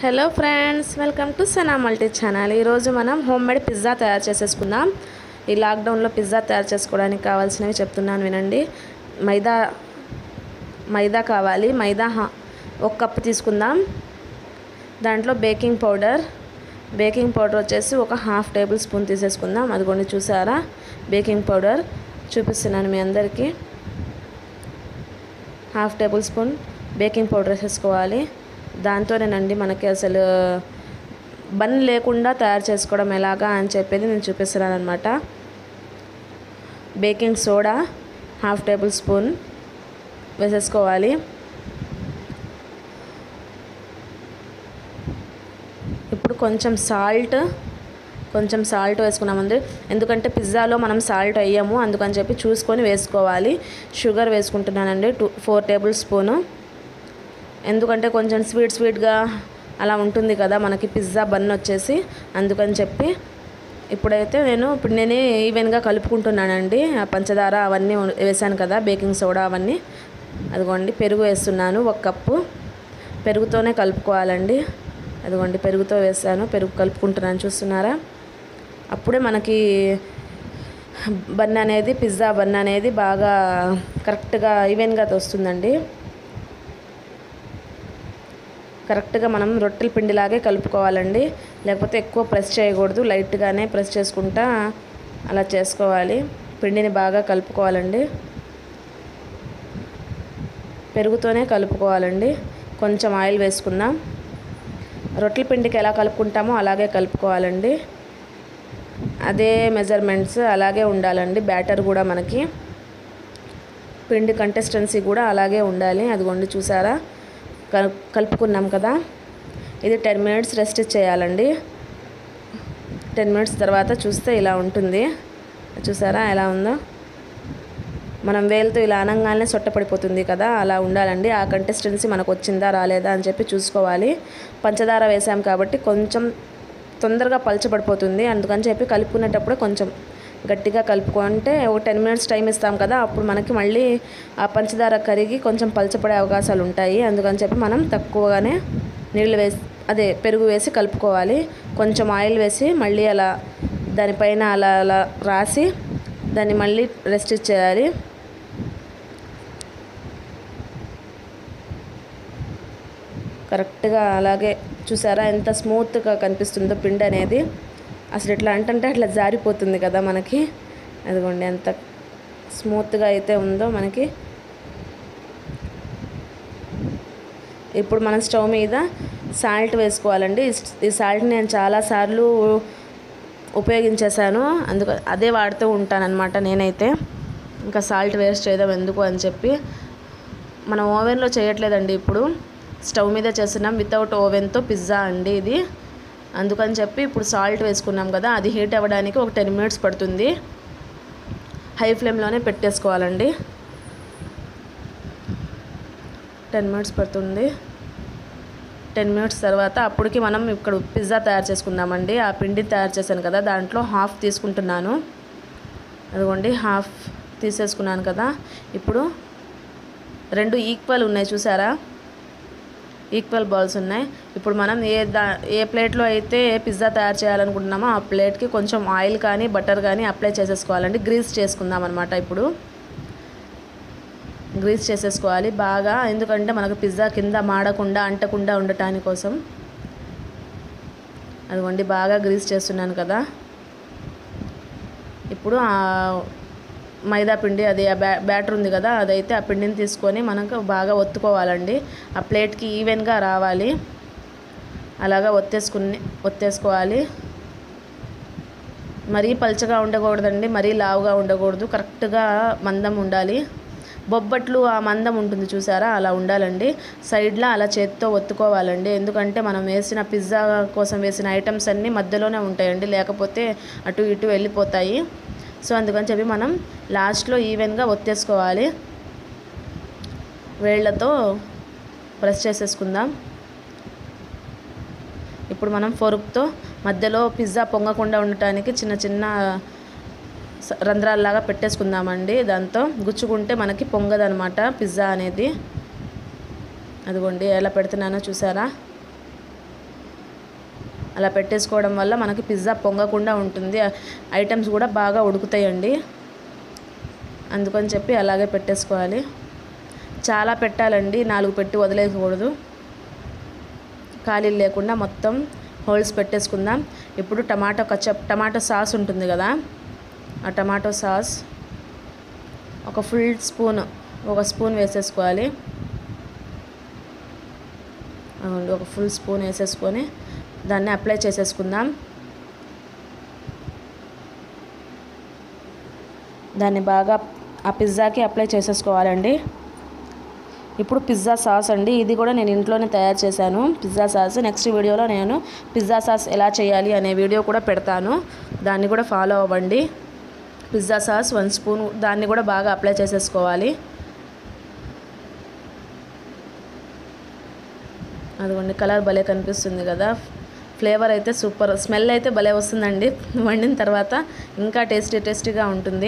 hello friends welcome to Sana multi channel ఈరోజు మనం home made pizza తయారు చేసేసుకుందాం ఈ లాక్డౌన్లో పిజ్జా తయారు చేసుకోవడానికి కావాల్సినవి చెప్తున్నాను వినండి మైదా మైదా కావాలి మైదా హా- ఒక కప్పు తీసుకుందాం దాంట్లో బేకింగ్ పౌడర్ బేకింగ్ పౌడర్ వచ్చేసి ఒక హాఫ్ టేబుల్ స్పూన్ తీసేసుకుందాం అదిగోండి చూసారా బేకింగ్ పౌడర్ చూపిస్తున్నాను మీ అందరికీ half tablespoon baking powder వేసేసుకోవాలి దాంతోనేనండి మనకి అసలు బన్ లేకుండా తయారు చేసుకోవడం ఎలాగా అని చెప్పేది నేను చూపిస్తున్నాను అనమాట baking soda half tablespoon వేసేసుకోవాలి ఇప్పుడు కొంచెం సాల్ట్ కొంచెం సాల్ట్ వేసుకున్నామండి ఎందుకంటే పిజ్జాలో మనం సాల్ట్ వేయము అందుకని చెప్పి చూసుకొని వేసుకోవాలి షుగర్ వేసుకుంటున్నానండి టూ ఫోర్ టేబుల్ స్పూను ఎందుకంటే కొంచెం స్వీట్ స్వీట్గా అలా ఉంటుంది కదా మనకి పిజ్జా బన్ వచ్చేసి అందుకని చెప్పి ఇప్పుడైతే నేను ఇప్పుడు నేనే ఈవెన్గా కలుపుకుంటున్నానండి ఆ పంచదార అవన్నీ వేసాను కదా బేకింగ్ సోడా అవన్నీ అదిగోండి పెరుగు వేస్తున్నాను ఒక కప్పు పెరుగుతోనే కలుపుకోవాలండి అదిగోండి పెరుగుతో వేసాను పెరుగు కలుపుకుంటున్నాను చూస్తున్నారా అప్పుడే మనకి బన్ అనేది పిజ్జా బన్ అనేది బాగా కరెక్ట్గా ఈవెన్గా వస్తుందండి కరెక్ట్గా మనం రొట్టెల పిండిలాగే కలుపుకోవాలండి లేకపోతే ఎక్కువ ప్రెస్ చేయకూడదు లైట్గానే ప్రెస్ చేసుకుంటా అలా చేసుకోవాలి పిండిని బాగా కలుపుకోవాలండి పెరుగుతోనే కలుపుకోవాలండి కొంచెం ఆయిల్ వేసుకుందాం రొట్టెల పిండికి ఎలా కలుపుకుంటామో అలాగే కలుపుకోవాలండి అదే మెజర్మెంట్స్ అలాగే ఉండాలండి బ్యాటర్ కూడా మనకి పిండి కంటెస్టెన్సీ కూడా అలాగే ఉండాలి అదిగోండి చూసారా కల్- కలుపుకున్నాం కదా ఇది టెన్ మినిట్స్ రెస్ట్ చేయాలండి టెన్ మినిట్స్ తర్వాత చూస్తే ఇలా ఉంటుంది చూసారా ఎలా ఉందో మనం వేలుతో ఇలా అనంగానే సొట్టపడిపోతుంది కదా అలా ఉండాలండి ఆ కంటెస్టెన్సీ మనకు వచ్చిందా రాలేదా అని చెప్పి చూసుకోవాలి పంచదార వేసాం కాబట్టి కొంచెం తొందరగా పలచబడిపోతుంది అందుకని చెప్పి కలుపుకునేటప్పుడు కొంచెం గట్టిగా కలుపుకుంటే ఒక టెన్ మినిట్స్ టైం ఇస్తాం కదా అప్పుడు మనకి మళ్ళీ ఆ పంచదార కరిగి కొంచెం పలచపడే అవకాశాలు ఉంటాయి అందుకని చెప్పి మనం తక్కువగానే నీళ్ళు వేసి అదే పెరుగు వేసి కలుపుకోవాలి కొంచెం ఆయిల్ వేసి మళ్ళీ అలా దానిపైన అలా అలా రాసి దాన్ని మళ్ళీ రెస్ట్ ఇచ్చేయాలి కరెక్ట్గా అలాగే చూసారా ఎంత స్మూత్గా కనిపిస్తుందో పిండి అనేది అసలు ఎట్లా అంటే అట్లా జారిపోతుంది కదా మనకి అదిగోండి ఎంత స్మూత్గా అయితే ఉందో మనకి ఇప్పుడు మనం స్టవ్ మీద సాల్ట్ వేసుకోవాలండి ఈ- ఈ సాల్ట్ నేను చాలాసార్లు ఉపయోగించేసాను అందుకు అదే వాడుతూ ఉంటానన్నమాట నేనైతే ఇంకా సాల్ట్ వేస్ట్ చేయదాం ఎందుకు అని చెప్పి మనం ఓవెన్లో చేయట్లేదండి ఇప్పుడు స్టవ్ మీద చేస్తున్నాం వితౌట్ ఓవెన్తో పిజ్జా అండి ఇది అందుకని చెప్పి ఇప్పుడు సాల్ట్ వేసుకున్నాం కదా అది హీట్ అవ్వడానికి ఒక టెన్ మినిట్స్ పడుతుంది హై ఫ్లేమ్లోనే పెట్టేసుకోవాలండి టెన్ మినిట్స్ పడుతుంది టెన్ మినిట్స్ తర్వాత అప్పటికి మనం ఇక్కడ పిజ్జా తయారు చేసుకుందామండి ఆ పిండి తయారు చేశాను కదా దాంట్లో హాఫ్ తీసుకుంటున్నాను అదిగోండి హాఫ్ తీసేసుకున్నాను కదా ఇప్పుడు రెండు ఈక్వల్ ఉన్నాయి చూసారా ఈక్వల్ బాల్స్ ఉన్నాయి ఇప్పుడు మనం ఏ దా ఏ ప్లేట్లో అయితే ఏ పిజ్జా తయారు చేయాలనుకుంటున్నామో ఆ ప్లేట్కి కొంచెం ఆయిల్ కానీ బటర్ కానీ అప్లై చేసేసుకోవాలండి గ్రీస్ చేసుకుందాం అనమాట ఇప్పుడు గ్రీస్ చేసేసుకోవాలి బాగా ఎందుకంటే మనకు పిజ్జా కింద మాడకుండా అంటకుండా ఉండటాని కోసం అదిగోండి బాగా గ్రీస్ చేస్తున్నాను కదా ఇప్పుడు ఆ మైదా పిండి అది ఆ బ్యా బ్యాటర్ ఉంది కదా అదైతే ఆ పిండిని తీసుకొని మనకు బాగా ఒత్తుకోవాలండి ఆ ప్లేట్కి ఈవెన్గా రావాలి అలాగా ఒత్తేసుకుని ఒత్తేసుకోవాలి మరీ పల్చగా ఉండకూడదండి మరీ లావుగా ఉండకూడదు కరెక్ట్గా మందం ఉండాలి బొబ్బట్లు ఆ మందం ఉంటుంది చూసారా అలా ఉండాలండి సైడ్లో అలా చేత్తో ఒత్తుకోవాలండి ఎందుకంటే మనం వేసిన పిజ్జా కోసం వేసిన ఐటమ్స్ అన్నీ మధ్యలోనే ఉంటాయండి లేకపోతే అటు ఇటు వెళ్ళిపోతాయి సో అందుకని చెప్పి మనం లాస్ట్లో ఈవెన్గా ఒత్తేసుకోవాలి వేళ్ళతో ప్రెస్ చేసేసుకుందాం ఇప్పుడు మనం ఫోర్క్తో మధ్యలో పిజ్జా పొంగకుండా ఉండటానికి చిన్న చిన్న స- రంధ్రాల్లాగా పెట్టేసుకుందామండి దాంతో గుచ్చుకుంటే మనకి పొంగదనమాట పిజ్జా అనేది అదిగోండి ఎలా పెడుతున్నానో చూసారా అలా పెట్టేసుకోవడం వల్ల మనకి పిజ్జా పొంగకుండా ఉంటుంది ఐటమ్స్ కూడా బాగా ఉడుకుతాయండి అందుకని చెప్పి అలాగే పెట్టేసుకోవాలి చాలా పెట్టాలండి నాలుగు పెట్టి వదిలేయకూడదు ఖాళీలు లేకుండా మొత్తం హోల్స్ పెట్టేసుకుందాం ఇప్పుడు టమాటో కచ్చప్ టమాటో సాస్ ఉంటుంది కదా ఆ టమాటో సాస్ ఒక ఫుల్ స్పూన్ ఒక స్పూన్ వేసేసుకోవాలి అవును, ఒక ఫుల్ స్పూన్ వేసేసుకొని దాన్ని అప్లై చేసేసుకుందాం దాన్ని బాగా ఆ పిజ్జాకి అప్లై చేసేసుకోవాలండి ఇప్పుడు పిజ్జా సాస్ అండి ఇది కూడా నేను ఇంట్లోనే తయారు చేశాను పిజ్జా సాస్ నెక్స్ట్ వీడియోలో నేను పిజ్జా సాస్ ఎలా చేయాలి అనే వీడియో కూడా పెడతాను దాన్ని కూడా ఫాలో అవ్వండి పిజ్జా సాస్ వన్ స్పూన్ దాన్ని కూడా బాగా అప్లై చేసేసుకోవాలి అదిగోండి కలర్ భలే కనిపిస్తుంది కదా ఫ్లేవర్ అయితే సూపర్ స్మెల్ అయితే భలే వస్తుందండి వండిన తర్వాత ఇంకా టేస్టీ టేస్టీగా ఉంటుంది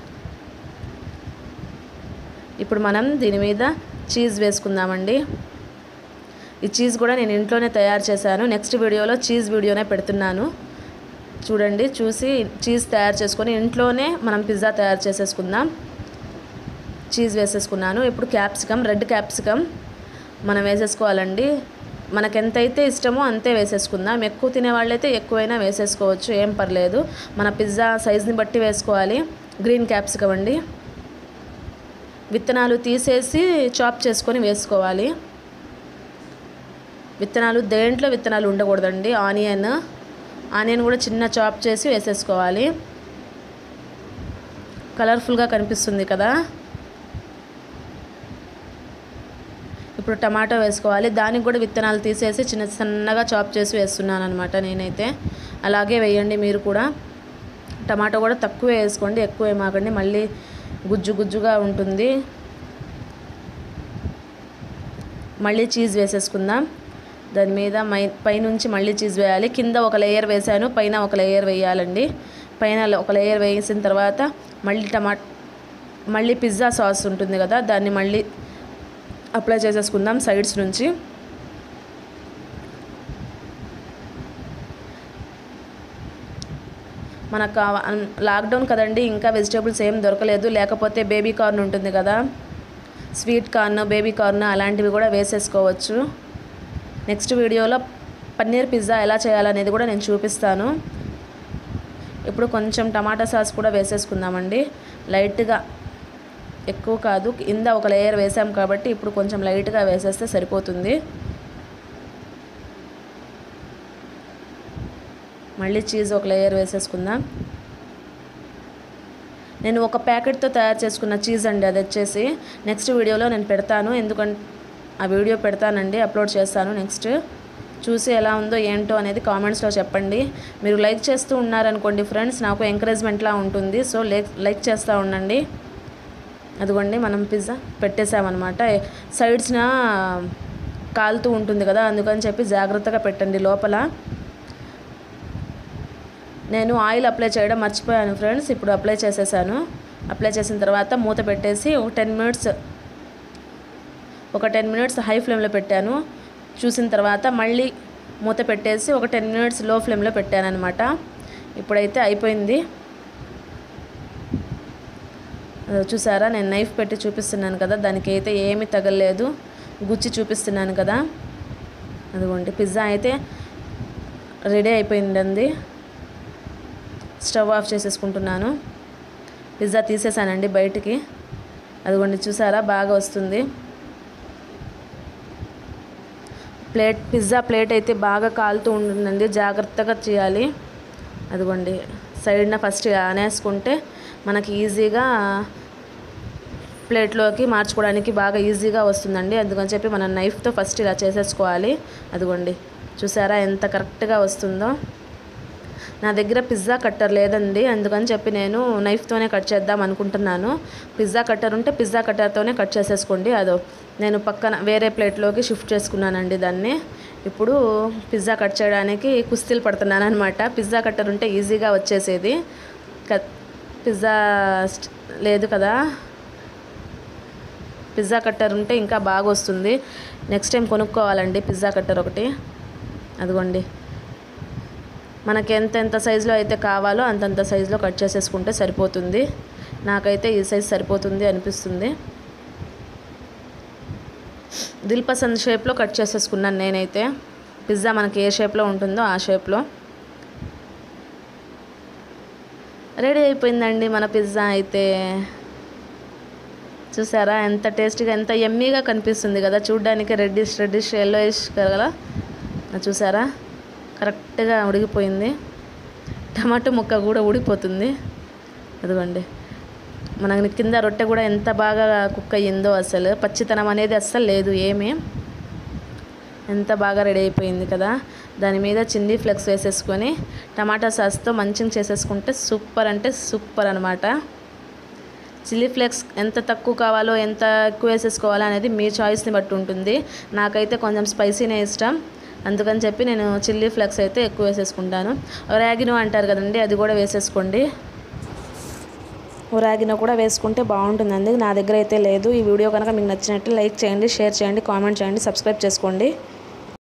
ఇప్పుడు మనం దీని మీద చీజ్ వేసుకుందామండి ఈ చీజ్ కూడా నేను ఇంట్లోనే తయారు చేశాను నెక్స్ట్ వీడియోలో చీజ్ వీడియోనే పెడుతున్నాను చూడండి చూసి చీజ్ తయారు చేసుకొని ఇంట్లోనే మనం పిజ్జా తయారు చేసేసుకుందాం చీజ్ వేసేసుకున్నాను ఇప్పుడు క్యాప్సికమ్ రెడ్ క్యాప్సికమ్ మనం వేసేసుకోవాలండి మనకు ఎంతైతే ఇష్టమో అంతే వేసేసుకుందాం ఎక్కువ తినే వాళ్ళైతే ఎక్కువైనా వేసేసుకోవచ్చు ఏం పర్లేదు మన పిజ్జా సైజ్ని బట్టి వేసుకోవాలి గ్రీన్ క్యాప్సికమ్ అండి విత్తనాలు తీసేసి చాప్ చేసుకొని వేసుకోవాలి విత్తనాలు దేంట్లో విత్తనాలు ఉండకూడదండి ఆనియన్ ఆనియన్ కూడా చిన్న చాప్ చేసి వేసేసుకోవాలి కలర్ఫుల్గా కనిపిస్తుంది కదా ఇప్పుడు టమాటో వేసుకోవాలి దానికి కూడా విత్తనాలు తీసేసి చిన్న సన్నగా చాప్ చేసి వేస్తున్నాను అనమాట నేనైతే అలాగే వేయండి మీరు కూడా టమాటో కూడా తక్కువ వేసుకోండి ఎక్కువ వేయమాకండి మళ్ళీ గుజ్జు గుజ్జుగా ఉంటుంది మళ్ళీ చీజ్ వేసేసుకుందాం దాని మీద మై పైనుంచి మళ్ళీ చీజ్ వేయాలి కింద ఒక లేయర్ వేసాను పైన ఒక లేయర్ వేయాలండి పైన ఒక లేయర్ వేసిన తర్వాత మళ్ళీ టమాట్ మళ్ళీ పిజ్జా సాస్ ఉంటుంది కదా దాన్ని మళ్ళీ అప్లై చేసేసుకుందాం సైడ్స్ నుంచి మనకు కావ- లాక్డౌన్ కదండి ఇంకా వెజిటేబుల్స్ ఏం దొరకలేదు లేకపోతే బేబీ కార్న్ ఉంటుంది కదా స్వీట్ కార్న్ బేబీ కార్న్ అలాంటివి కూడా వేసేసుకోవచ్చు నెక్స్ట్ వీడియోలో పన్నీర్ పిజ్జా ఎలా చేయాలనేది కూడా నేను చూపిస్తాను ఇప్పుడు కొంచెం టమాటా సాస్ కూడా వేసేసుకుందామండి లైట్గా ఎక్కువ కాదు కింద ఒక లేయర్ వేసాం కాబట్టి ఇప్పుడు కొంచెం లైట్గా వేసేస్తే సరిపోతుంది మళ్ళీ చీజ్ ఒక లేయర్ వేసేసుకుందాం నేను ఒక ప్యాకెట్తో తయారు చేసుకున్న చీజ్ అండి అది వచ్చేసి నెక్స్ట్ వీడియోలో నేను పెడతాను ఎందుకంటే ఆ వీడియో పెడతానండి అప్లోడ్ చేస్తాను నెక్స్ట్ చూసి ఎలా ఉందో ఏంటో అనేది కామెంట్స్లో చెప్పండి మీరు లైక్ చేస్తూ ఉన్నారనుకోండి ఫ్రెండ్స్ నాకు ఎంకరేజ్మెంట్లా ఉంటుంది సో లైక్ లైక్ చేస్తూ ఉండండి అదిగోండి మనం పిజ్జా పెట్టేసామన్నమాట సైడ్స్న కాలుతూ ఉంటుంది కదా అందుకని చెప్పి జాగ్రత్తగా పెట్టండి లోపల నేను ఆయిల్ అప్లై చేయడం మర్చిపోయాను ఫ్రెండ్స్ ఇప్పుడు అప్లై చేసేసాను అప్లై చేసిన తర్వాత మూత పెట్టేసి ఒక టెన్ మినిట్స్ ఒక టెన్ మినిట్స్ హై ఫ్లేమ్లో పెట్టాను చూసిన తర్వాత మళ్ళీ మూత పెట్టేసి ఒక టెన్ మినిట్స్ లో ఫ్లేమ్లో పెట్టాను అనమాట ఇప్పుడైతే అయిపోయింది అదో చూసారా నేను నైఫ్ పెట్టి చూపిస్తున్నాను కదా దానికి అయితే ఏమీ తగలలేదు గుచ్చి చూపిస్తున్నాను కదా అదిగోండి పిజ్జా అయితే రెడీ అయిపోయిందండి స్టవ్ ఆఫ్ చేసేసుకుంటున్నాను పిజ్జా తీసేసానండి బయటికి అదిగోండి చూసారా బాగా వస్తుంది ప్లేట్ పిజ్జా ప్లేట్ అయితే బాగా కాలుతూ ఉంటుందండి జాగ్రత్తగా చేయాలి అదిగోండి సైడ్న ఫస్ట్ ఆనేసుకుంటే మనకి ఈజీగా ప్లేట్లోకి మార్చుకోవడానికి బాగా ఈజీగా వస్తుందండి అందుకని చెప్పి మనం నైఫ్తో ఫస్ట్ ఇలా చేసేసుకోవాలి అదిగోండి చూసారా ఎంత కరెక్ట్గా వస్తుందో నా దగ్గర పిజ్జా కట్టర్ లేదండి అందుకని చెప్పి నేను నైఫ్తోనే కట్ చేద్దాం అనుకుంటున్నాను పిజ్జా కట్టర్ ఉంటే పిజ్జా కట్టర్తోనే కట్ చేసేసుకోండి అదో నేను పక్కన వేరే ప్లేట్లోకి షిఫ్ట్ చేసుకున్నానండి దాన్ని ఇప్పుడు పిజ్జా కట్ చేయడానికి కుస్తీలు పడుతున్నాను అనమాట పిజ్జా కట్టర్ ఉంటే ఈజీగా వచ్చేసేది క- పిజ్జా స్ట్- లేదు కదా పిజ్జా కట్టర్ ఉంటే ఇంకా బాగా వస్తుంది నెక్స్ట్ టైం కొనుక్కోవాలండి పిజ్జా కట్టర్ ఒకటి అదిగోండి మనకి ఎంత ఎంత సైజులో అయితే కావాలో అంతంత సైజులో కట్ చేసేసుకుంటే సరిపోతుంది నాకైతే ఈ సైజ్ సరిపోతుంది అనిపిస్తుంది దిల్ పసంద్ షేప్లో కట్ చేసేసుకున్నాను నేనైతే పిజ్జా మనకి ఏ షేప్లో ఉంటుందో ఆ షేప్లో రెడీ అయిపోయిందండి మన పిజ్జా అయితే చూసారా ఎంత టేస్టీగా ఎంత ఎమ్మీగా కనిపిస్తుంది కదా చూడ్డానికి రెడ్డిష్ రెడ్డిష్ ఎల్లోయిష్ కదా చూసారా కరెక్ట్గా ఉడికిపోయింది టమాటో ముక్క కూడా ఉడికిపోతుంది అదిగోండి మనకి కింద రొట్టె కూడా ఎంత బాగా కుక్ అయ్యిందో అసలు పచ్చితనం అనేది అస్సలు లేదు ఏమీ ఎంత బాగా రెడీ అయిపోయింది కదా దాని మీద చిల్లీ ఫ్లెక్స్ వేసేసుకొని టమాటా సాస్తో మంచిగా చేసేసుకుంటే సూపర్ అంటే సూపర్ అనమాట చిల్లీ ఫ్లేక్స్ ఎంత తక్కువ కావాలో ఎంత ఎక్కువ వేసేసుకోవాలో అనేది మీ చాయిస్ని బట్టి ఉంటుంది నాకైతే కొంచెం స్పైసీనే ఇష్టం అందుకని చెప్పి నేను చిల్లీ ఫ్లేక్స్ అయితే ఎక్కువ వేసేసుకుంటాను ర్యాగినో అంటారు కదండి అది కూడా వేసేసుకోండి రాగిన కూడా వేసుకుంటే బాగుంటుందండి నా దగ్గర అయితే లేదు ఈ వీడియో కనుక మీకు నచ్చినట్టు లైక్ చేయండి షేర్ చేయండి కామెంట్ చేయండి సబ్స్క్రైబ్ చేసుకోండి